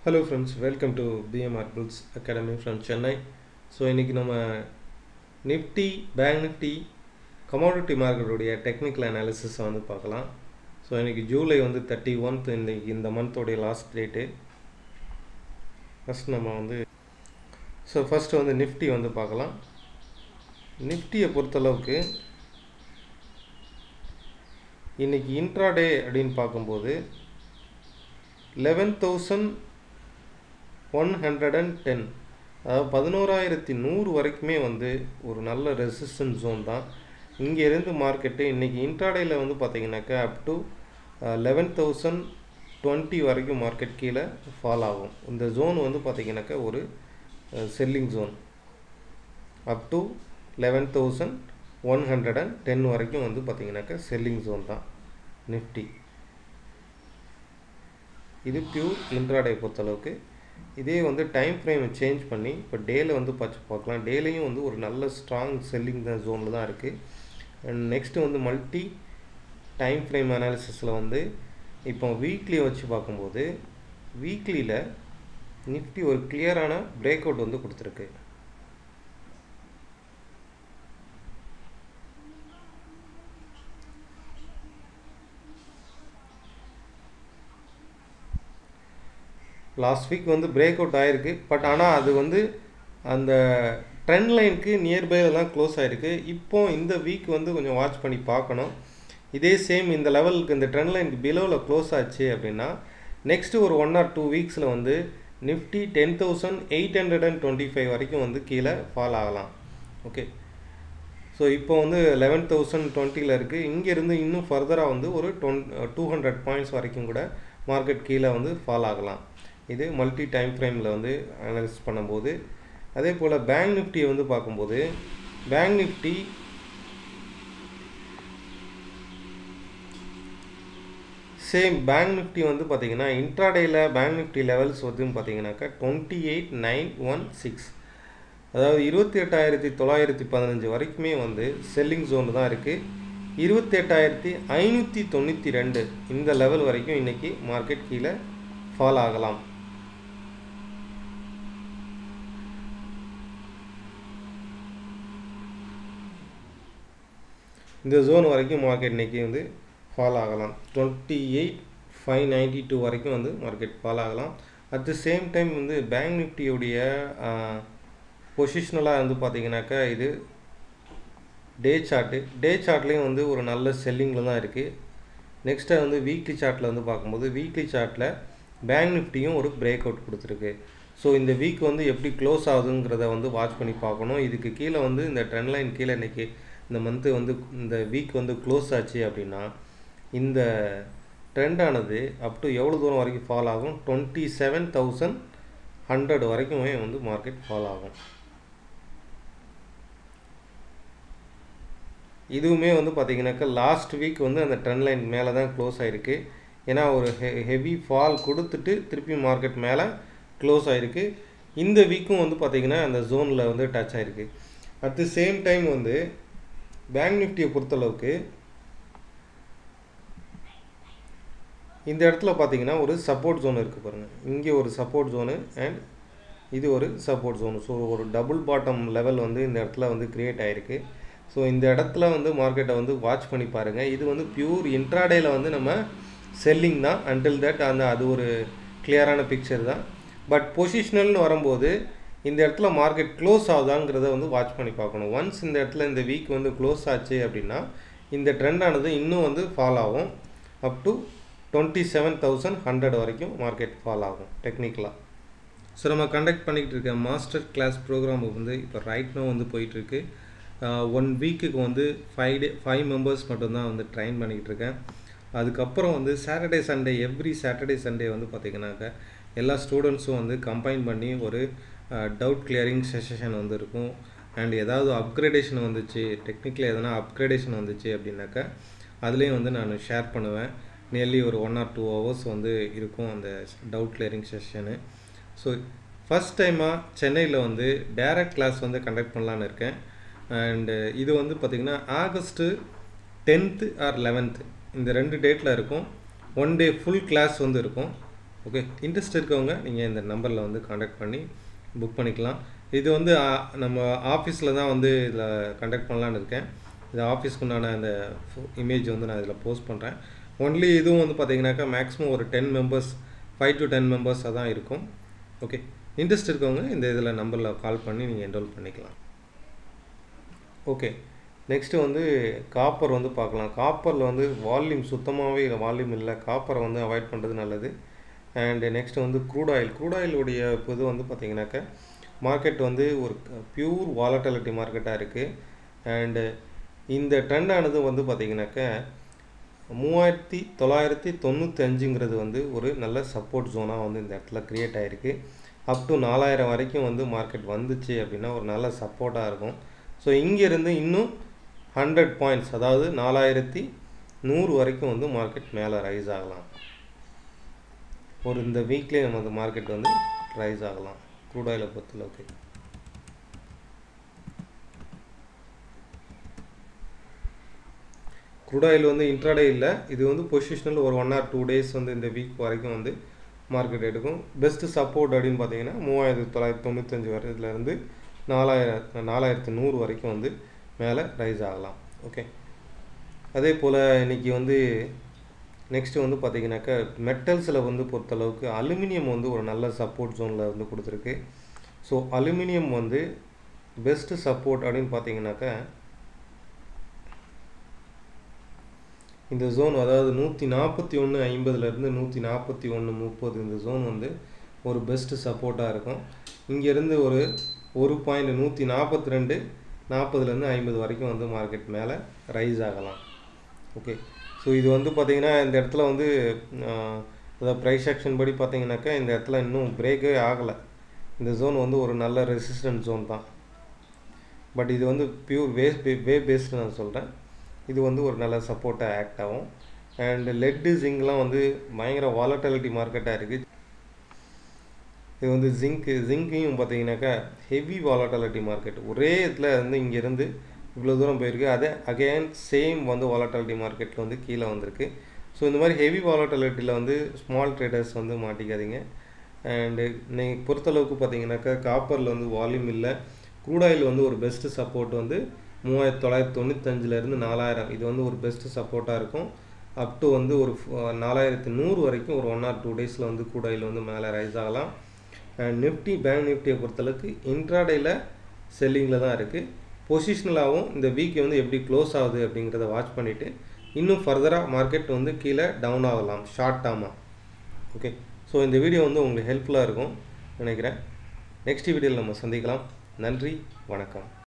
hello friends welcome to PMR bulls academy from Chennai so இன்றைக்கி நம்ம Nifty bank Nifty commodity மார்க்கெட்டுடைய technical அனாலிசிஸை வந்து பார்க்கலாம் ஸோ இன்றைக்கி ஜூலை வந்து தேர்ட்டி ஒன்த் இந்த இந்த மந்தோடைய லாஸ்ட் டேட்டு ஃபஸ்ட் நம்ம வந்து ஸோ ஃபஸ்ட்டு வந்து நிஃப்டி வந்து பார்க்கலாம் நிஃப்டியை பொறுத்தளவுக்கு இன்றைக்கி இன்ட்ராடே அப்படின்னு பார்க்கும்போது eleven thousand one hundred and ten அதாவது பதினோராயிரத்தி நூறு வரைக்குமே வந்து ஒரு நல்ல ரெசிஸ்டன்ஸ் ஜோன் தான் இங்கேருந்து மார்க்கெட்டு இன்றைக்கி இன்ட்ராடேயில் வந்து பார்த்திங்கனாக்கா up to eleven thousand twenty வரைக்கும் மார்க்கெட் கீழே ஃபால் ஆகும் இந்த ஜோன் வந்து பார்த்திங்கனாக்கா ஒரு selling zone up to eleven thousand one hundred and ten வரைக்கும் வந்து பார்த்திங்கனாக்கா செல்லிங் ஜோன் தான் நிஃப்டி இது பியூர் இன்ட்ராடே பொறுத்தளவுக்கு இதே வந்து டைம் ஃப்ரேமை சேஞ்ச் பண்ணி இப்போ டேயில் வந்து பார்த்து பார்க்கலாம் டேலையும் வந்து ஒரு நல்ல ஸ்ட்ராங் செல்லிங் தான் ஜோனில் தான் இருக்குது அண்ட் நெக்ஸ்ட்டு வந்து மல்டி டைம் ஃப்ரேம் அனாலிசிஸில் வந்து இப்போ வீக்லியை வச்சு பார்க்கும்போது வீக்லியில் நிஃப்டி ஒரு கிளியரான பிரேக் அவுட் வந்து கொடுத்துருக்கு லாஸ்ட் வீக் வந்து பிரேக் அவுட் ஆகிருக்கு பட் ஆனால் அது வந்து அந்த ட்ரெண்ட் லைனுக்கு நியர்பையில் தான் க்ளோஸ் ஆகிருக்கு இப்போ இந்த வீக் வந்து கொஞ்சம் வாட்ச் பண்ணி பார்க்கணும் இதே சேம் இந்த லெவலுக்கு இந்த ட்ரெண்ட் லைனுக்கு பிலோவில் க்ளோஸ் ஆச்சு அப்படின்னா நெக்ஸ்ட்டு ஒரு ஒன் ஆர் டூ வீக்ஸில் வந்து Nifty ten thousand eight hundred and twenty five வரைக்கும் வந்து கீழே ஃபால் ஆகலாம் ஓகே ஸோ இப்போ வந்து லெவன் தௌசண்ட் டுவெண்ட்டியில் இருக்குது இங்கேருந்து இன்னும் ஃபர்தராக வந்து ஒரு டொன் டூ ஹண்ட்ரட் பாயிண்ட்ஸ் வரைக்கும் கூட மார்க்கெட் கீழே வந்து ஃபால் ஆகலாம் இது மல்டி டைம் ஃப்ரேமில் வந்து அனலைஸ் பண்ணும்போது அதே போல் பேங்க் நிஃப்டியை வந்து பார்க்கும்போது bank Nifty same bank Nifty வந்து பார்த்திங்கன்னா இன்ட்ராடேயில் பேங்க் நிஃப்டி லெவல்ஸ் வந்து பார்த்திங்கனாக்கா twenty eight nine one six அதாவது இருபத்தி எட்டாயிரத்தி தொள்ளாயிரத்தி பதினஞ்சு வரைக்குமே வந்து செல்லிங் ஜோன் தான் இருக்குது இருபத்தி எட்டாயிரத்தி ஐநூற்றி தொண்ணூற்றி ரெண்டு இந்த லெவல் வரைக்கும் இன்றைக்கி மார்க்கெட் கீழே ஃபால் ஆகலாம் இந்த ஜோன் வரைக்கும் மார்க்கெட் இன்றைக்கி வந்து ஃபால் ஆகலாம் twenty eight five ninety two வரைக்கும் வந்து மார்க்கெட் ஃபால் ஆகலாம் அட் த சேம் டைம் வந்து பேங்க் நிஃப்டியுடைய பொசிஷ்னலாக வந்து பார்த்திங்கனாக்கா இது டே சார்ட்டு டே சார்ட்லேயும் வந்து ஒரு நல்ல செல்லிங்கில் தான் இருக்குது நெக்ஸ்ட்டு வந்து வீக்லி சார்ட்டில் வந்து பார்க்கும்போது வீக்லி சார்ட்டில் பேங்க் நிஃப்டியும் ஒரு பிரேக் அவுட் கொடுத்துருக்கு ஸோ இந்த வீக் வந்து எப்படி க்ளோஸ் ஆகுதுங்கிறத வந்து வாட்ச் பண்ணி பார்க்கணும் இதுக்கு கீழே வந்து இந்த ட்ரெண்ட் லைன் கீழே இன்றைக்கி இந்த மந்த்து வந்து இந்த வீக் வந்து க்ளோஸ் ஆச்சு அப்படின்னா இந்த ட்ரெண்டானது அப் டு எவ்வளோ தூரம் வரைக்கும் ஃபால் ஆகும் டுவெண்ட்டி செவன் தௌசண்ட் ஹண்ட்ரட் வரைக்குமே வந்து மார்க்கெட் ஃபால் ஆகும் இதுவுமே வந்து பார்த்திங்கனாக்கா லாஸ்ட் வீக் வந்து அந்த ட்ரெண்ட் லைன் மேலே தான் க்ளோஸ் ஆகிருக்கு ஏன்னா ஒரு ஹெ ஹெவி ஃபால் கொடுத்துட்டு திருப்பி மார்க்கெட் மேலே க்ளோஸ் ஆகிருக்கு இந்த வீக்கும் வந்து பார்த்திங்கன்னா அந்த ஜோனில் வந்து டச் ஆகிருக்கு அட் தி சேம் டைம் வந்து பேங்க் நிஃப்டியை பொறுத்தளவுக்கு இந்த இடத்துல பார்த்தீங்கன்னா ஒரு சப்போர்ட் ஜோன் இருக்குது பாருங்கள் இங்கே ஒரு சப்போர்ட் ஜோனு அண்ட் இது ஒரு சப்போர்ட் ஜோனு ஸோ ஒரு டபுள் பாட்டம் லெவல் வந்து இந்த இடத்துல வந்து க்ரியேட் ஆகிருக்கு ஸோ இந்த இடத்துல வந்து மார்க்கெட்டை வந்து வாட்ச் பண்ணி பாருங்கள் இது வந்து பியூர் இன்ட்ராடேயில் வந்து நம்ம செல்லிங் தான் அன்டில் தட் அந்த அது ஒரு கிளியரான பிக்சர் தான் பட் பொசிஷனல்னு வரும்போது இந்த இடத்துல மார்க்கெட் க்ளோஸ் ஆகுதாங்கிறத வந்து வாட்ச் பண்ணி பார்க்கணும் ஒன்ஸ் இந்த இடத்துல இந்த வீக் வந்து க்ளோஸ் ஆச்சு அப்படின்னா இந்த ட்ரெண்டானது இன்னும் வந்து ஃபால் ஆகும் up to twenty seven thousand hundred வரைக்கும் மார்க்கெட் ஃபால் ஆகும் டெக்னிக்கலாக ஸோ நம்ம கண்டக்ட் பண்ணிக்கிட்டு இருக்க மாஸ்டர் கிளாஸ் ப்ரோக்ராம் வந்து இப்போ ரைட் நோ வந்து போயிட்டுருக்கு ஒன் வீக்குக்கு வந்து ஃபைவ் டே ஃபைவ் மெம்பர்ஸ் மட்டும்தான் வந்து ட்ரைன் பண்ணிக்கிட்டு இருக்கேன் அதுக்கப்புறம் வந்து Saturday Sunday every Saturday Sunday வந்து பார்த்திங்கனாக்கா எல்லா ஸ்டூடெண்ட்ஸும் வந்து கம்பைன் பண்ணி ஒரு டவுட் கிளியரிங் செஷன் வந்து இருக்கும் அண்ட் ஏதாவது அப்கிரேடேஷன் வந்துச்சு டெக்னிக்கலி எதனா அப்கிரேடேஷன் வந்துச்சு அப்படின்னாக்கா அதுலேயும் வந்து நான் ஷேர் பண்ணுவேன் நியர்லி ஒரு ஒன் ஆர் டூ ஹவர்ஸ் வந்து இருக்கும் அந்த doubt clearing session so first டைமாக சென்னையில் வந்து டேரக்ட் கிளாஸ் வந்து கண்டக்ட் பண்ணலான்னு இருக்கேன் அண்டு இது வந்து பார்த்திங்கன்னா ஆகஸ்ட்டு டென்த்து ஆர் லெவன்த்து இந்த ரெண்டு டேட்டில் இருக்கும் ஒன் டே ஃபுல் கிளாஸ் வந்து இருக்கும் ஓகே இன்ட்ரெஸ்ட் இருக்கவங்க நீங்கள் இந்த நம்பரில் வந்து காண்டாக்ட் பண்ணி புக் பண்ணிக்கலாம் இது வந்து ஆ, நம்ம ஆஃபீஸில் தான் வந்து இதில் காண்டாக்ட் பண்ணலான்னு இருக்கேன் இது ஆஃபீஸ்க்கு உண்டான அந்த இமேஜ் வந்து நான் இதில் போஸ்ட் பண்ணுறேன் ஒன்லி இதுவும் வந்து பார்த்தீங்கன்னாக்கா மேக்ஸிமம் ஒரு ten members five to ten மெம்பர்ஸாக தான் இருக்கும் ஓகே இன்ட்ரெஸ்ட் இருக்கவங்க இந்த இதில் நம்பரில் கால் பண்ணி நீங்கள் என்ரோல் பண்ணிக்கலாம் ஓகே நெக்ஸ்ட்டு வந்து காப்பர் வந்து பார்க்கலாம் காப்பரில் வந்து வால்யூம் சுத்தமாகவே வால்யூம் இல்லை காப்பரை வந்து அவாய்ட் பண்ணுறது நல்லது அண்டு நெக்ஸ்ட் வந்து க்ரூட் ஆயில் க்ரூட் ஆயிலுடைய இது வந்து பார்த்தீங்கன்னாக்கா மார்க்கெட் வந்து ஒரு பியூர் வாலட்டிலிட்டி மார்க்கெட்டாக இருக்குது அண்டு இந்த ட்ரெண்டானது வந்து பார்த்தீங்கன்னாக்கா மூவாயிரத்தி தொள்ளாயிரத்தி தொண்ணூற்றி அஞ்சுங்கிறது வந்து ஒரு நல்ல சப்போர்ட் ஜோனாக வந்து இந்த இடத்துல க்ரியேட் ஆகிருக்கு அப் டு நாலாயிரம் வரைக்கும் வந்து மார்க்கெட் வந்துச்சு அப்படின்னா ஒரு நல்ல சப்போர்ட்டாக இருக்கும் ஸோ இங்கேருந்து இன்னும் ஹண்ட்ரட் பாயிண்ட்ஸ் அதாவது நாலாயிரத்தி நூறு வரைக்கும் வந்து மார்க்கெட் மேலே ரைஸ் ஆகலாம் ஒரு இந்த வீக்லேயே நமக்கு மார்க்கெட் வந்து ரைஸ் ஆகலாம் க்ரூட் ஆயிலை பொறுத்தளவுக்கு க்ரூட் ஆயில் வந்து இன்ட்ராடே இல்லை இது வந்து பொசிஷனல் ஒரு ஒன் ஆர் டூ டேஸ் வந்து இந்த வீக் வரைக்கும் வந்து மார்க்கெட் எடுக்கும் பெஸ்ட்டு சப்போர்ட் அப்படின்னு பார்த்தீங்கன்னா மூவாயிரத்தி தொள்ளாயிரத்தி தொண்ணூத்தஞ்சு வரதுலேருந்து நாலாயிரம் நாலாயிரத்தி நூறு வரைக்கும் வந்து மேலே ரைஸ் ஆகலாம் ஓகே அதே போல் இன்றைக்கி வந்து நெக்ஸ்ட்டு வந்து பார்த்தீங்கன்னாக்கா மெட்டல்ஸில் வந்து பொறுத்தளவுக்கு அலுமினியம் வந்து ஒரு நல்ல சப்போர்ட் ஜோனில் வந்து கொடுத்துருக்கு ஸோ அலுமினியம் வந்து பெஸ்ட்டு சப்போர்ட் அப்படின்னு பார்த்தீங்கன்னாக்கா இந்த ஜோன் அதாவது நூற்றி நாற்பத்தி ஒன்று ஐம்பதுலேருந்து நூற்றி நாற்பத்தி ஒன்று முப்பது இந்த ஜோன் வந்து ஒரு பெஸ்ட்டு சப்போர்ட்டாக இருக்கும் இங்கேருந்து ஒரு ஒரு பாயிண்ட் நூற்றி நாற்பத்தி ரெண்டு நாற்பதுலேருந்து ஐம்பது வரைக்கும் வந்து மார்க்கெட் மேலே ரைஸ் ஆகலாம் ஓகே ஸோ இது வந்து பார்த்திங்கன்னா இந்த இடத்துல வந்து ஆஹ், அதாவது ப்ரைஸ் ஆக்ஷன் படி பார்த்தீங்கன்னாக்கா இந்த இடத்துல இன்னும் பிரேக்கே ஆகலை இந்த ஜோன் வந்து ஒரு நல்ல ரெசிஸ்டன்ட் ஜோன் தான் பட் இது வந்து பியூர் வேஸ் வே பேஸ்டு நான் சொல்கிறேன் இது வந்து ஒரு நல்ல சப்போர்ட்டாக ஆக்ட் ஆகும் அண்ட் லெட்டு ஜிங்க்லாம் வந்து பயங்கர வாலட்டிலிட்டி மார்க்கெட்டாக இருக்குது இது வந்து ஜிங்க்கு ஜிங்கையும் பார்த்தீங்கன்னாக்கா ஹெவி வாலட்டிலிட்டி மார்க்கெட் ஒரே இதில் வந்து இங்கேருந்து இவ்வளோ தூரம் போயிருக்கு அதே அகைன் சேம் வந்து வாலட்டிலிட்டி மார்க்கெட்டில் வந்து கீழே வந்திருக்கு ஸோ இந்த மாதிரி ஹெவி வாலட்டிலிட்டியில் வந்து ஸ்மால் ட்ரேடர்ஸ் வந்து மாட்டிக்காதீங்க அண்டு நீங்கள் பொறுத்தளவுக்கு பார்த்தீங்கன்னாக்கா காப்பரில் வந்து வால்யூம் இல்லை க்ரூட் ஆயில் வந்து ஒரு பெஸ்ட்டு சப்போர்ட் வந்து மூவாயிரத்தி தொள்ளாயிரத்தி தொண்ணூத்தஞ்சிலேருந்து நாலாயிரம் இது வந்து ஒரு பெஸ்ட்டு சப்போர்ட்டாக இருக்கும் அப் டு வந்து ஒரு நாலாயிரத்தி நூறு வரைக்கும் ஒரு ஒன் ஆர் டூ டேஸில் வந்து க்ரூட் ஆயில் வந்து மேலே ரைஸ் ஆகலாம் அண்ட் நிஃப்டி பேங்க் நிஃப்டியை பொறுத்தளவுக்கு இன்ட்ராடேயில் செல்லிங்கில் தான் இருக்குது பொசிஷனலாகவும் இந்த வீக் வந்து எப்படி க்ளோஸ் ஆகுது அப்படிங்கிறத வாட்ச் பண்ணிவிட்டு இன்னும் ஃபர்தராக மார்க்கெட் வந்து கீழே டவுன் ஆகலாம் ஷார்ட் டேர்மாக ஓகே ஸோ இந்த வீடியோ வந்து உங்களுக்கு ஹெல்ப்ஃபுல்லாக இருக்கும் நினைக்கிறேன் நெக்ஸ்ட் வீடியோவில் நம்ம சந்திக்கலாம் நன்றி வணக்கம்